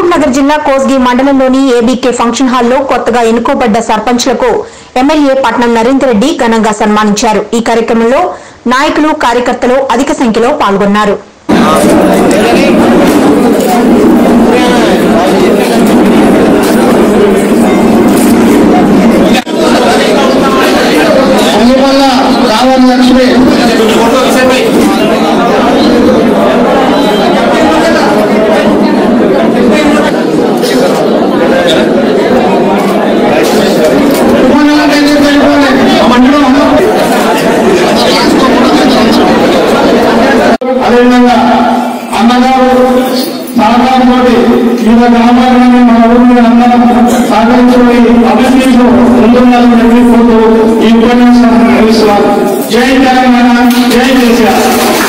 మహబూబ్ నగర్ జిల్లా కోస్గి మండలంలోని ABK function హాల్లో కొత్తగా ఎన్నుకోబడ్డ సర్పంచ్లకు ఎమ్మెల్యే పట్నం నరేందర్ రెడ్డి ఘనంగా సన్మానించారు ఈ కార్యక్రమంలో నాయకులు కార్యకర్తలు అధిక సంఖ్యలో పాల్గొన్నారు అందువల్ల కావాలి లక్ష్మి అదేవిధంగా అన్నగారు సహకారంతో వివిధ గ్రామాలను మన ఊరిని అందరం సహకరించుకుని అభివృద్ధిలో ముందుండాలని కోరుతూ ఈ ఉపన్యాసం నిర్వహిస్తున్నారు జై తెలంగాణ జై కేసీఆర్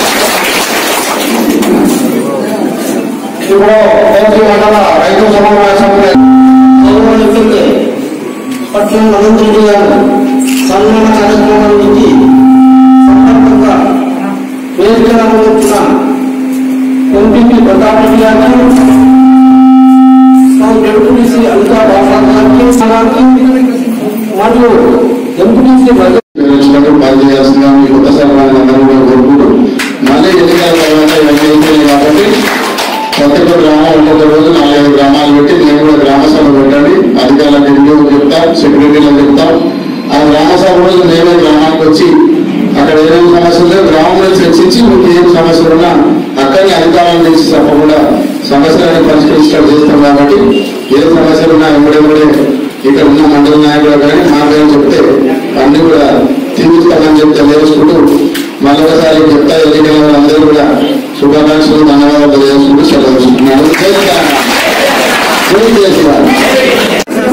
ఇప్పుడు కోసి మండల రైతు సమావేశంలో గౌరవించే పట్నం నరేంద్ర గారు సన్మాన కార్యక్రమానికి సందర్భంగా వేదికగా వచ్చిన ఎంపీపీ ప్రతాప్ రెడ్డి గారు మా డెప్యూటీసీ అనితా బాబు గారికి మరియు ఎంపీటీసీ వచ్చినట్టు పనిచేస్తున్నాం ఈ కొత్త సర్వాన్ని అందరూ కూడా కోరుకుంటూ మళ్ళీ ఎన్నికల తర్వాత ఇవన్నీ అయిపోయినాయి కాబట్టి ప్రతి ఒక్క గ్రామం ఒక్కొక్క రోజు నాలుగైదు గ్రామాలు పెట్టి నేను కూడా గ్రామ సభ పెట్టండి అధికారులకు ఎండిఓ చెప్తాం సెక్రటరీలకు చెప్తాం ఆ గ్రామ సభ రోజు నేనే గ్రామానికి వచ్చి అక్కడ ఏమేమి సమస్యలు లేవు గ్రామంలో చర్చించి మీకు ఏం సమస్యలు ఉన్నా అక్కడిని అధికారులను తీసి తప్పకుండా సమస్యలను పరిష్కరించడం చేస్తాం కాబట్టి ఏ సమస్యలు ఉన్నా ఎప్పుడెప్పుడే ఇక్కడ ఉన్న మండల నాయకులు కానీ మా పేరు చెప్తే అన్ని కూడా తీరుస్తామని చెప్తే నేర్చుకుంటూ మళ్ళొకసారి చెప్తా ఎన్నికల వాళ్ళందరూ కూడా శుభాకాంక్షలు ధన్యవాదాలు తెలియజేసుకుంటూ సెలవు తీసుకుంటున్నాను జై తెలంగాణ. జై కేసీఆర్.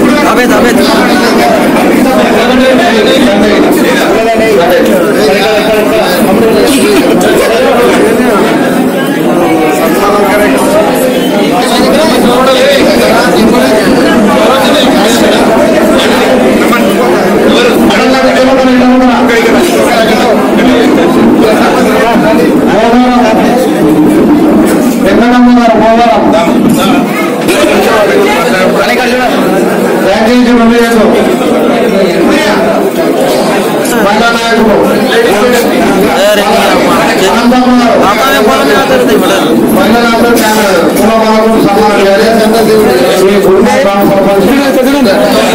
వెంకటమ్మ గారు పోవడం ర్యాంకింగ్ రెండు చేసు మహిళా నాయకుడు అనంతమ్మ గారు మహిళా నాయకుడు కుల బాబు సమాన శ్రీ గురుమూర్తి గ్రామ సర్పంచ్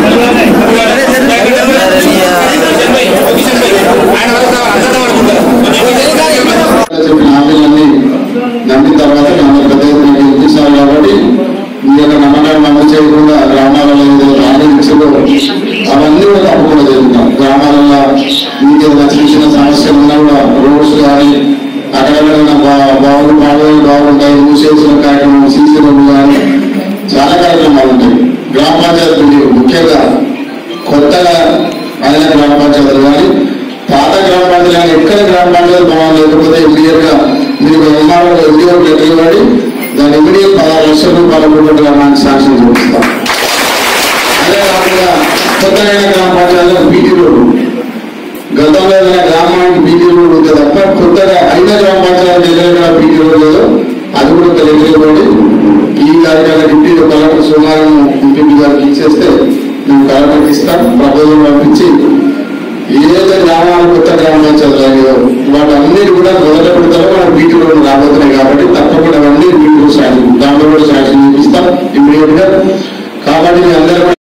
చెప్పిన హామీలన్నీ నమ్మిన తర్వాత నమ్మిన పెద్ద ఎత్తున గెలిపిస్తారు కాబట్టి మీ యొక్క నమ్మకాన్ని అమలు చేయకుండా గ్రామాలలో ఏదో హామీ ఇచ్చిందో అవన్నీ కూడా తప్పకుండా జరుగుతాం గ్రామాలలో మీకు ఏదైనా చిన్న చిన్న సమస్యలు ఉన్నా కూడా రోడ్స్ కానీ అక్కడెక్కడ బావులు బావులు బాగుంటాయి మూసేసిన కార్యక్రమం సీసీ రోడ్లు కానీ చాలా కార్యక్రమాలు ఉంటాయి గ్రామ పంచాయతీ ముఖ్యంగా కొత్తగా అయిన గ్రామ పంచాయతీలు కానీ పాత గ్రామ పంచాయతీ కానీ ఎక్కడ గ్రామ పంచాయతీ భవనం లేకపోతే ఇమీడియట్ గా మీకు ఎంఆర్ఓ ఎండిఓ లెటర్ ఇవ్వండి దాని ఇమీడియట్ పదహారు లక్షల రూపాయల రూపాయల గ్రామానికి శాంక్షన్ చూపిస్తాం అదే కాకుండా కొత్తగా గ్రామ పంచాయతీలో బీటీ రోడ్డు గతంలో ఏదైనా గ్రామానికి బీటీ రోడ్డు ఉంది తప్ప కొత్తగా అయిన గ్రామ పంచాయతీ ఎక్కడ బీటీ రోడ్డు లేదు అది కూడా తెలియజేయబడి ఈ కార్యక్రమం డిప్యూటీ కలెక్టర్ సోమవారం ఎంపీ గారికి ఇచ్చేస్తే మేము కలెక్టర్కి ఇస్తాం ప్రపోజల్ పంపించి ఏదైతే గ్రామాలు కొత్త గ్రామ పంచాయతీలు అయ్యో వాటన్నిటి కూడా మొదట విడతలో మన బీటీ రోడ్డు రాబోతున్నాయి కాబట్టి తప్పకుండా అవన్నీ బీటీ రోడ్ శాంక్షన్ దాంట్లో కూడా శాంక్షన్ చేపిస్తాం ఇమీడియట్ గా కాబట్టి మీ అందరూ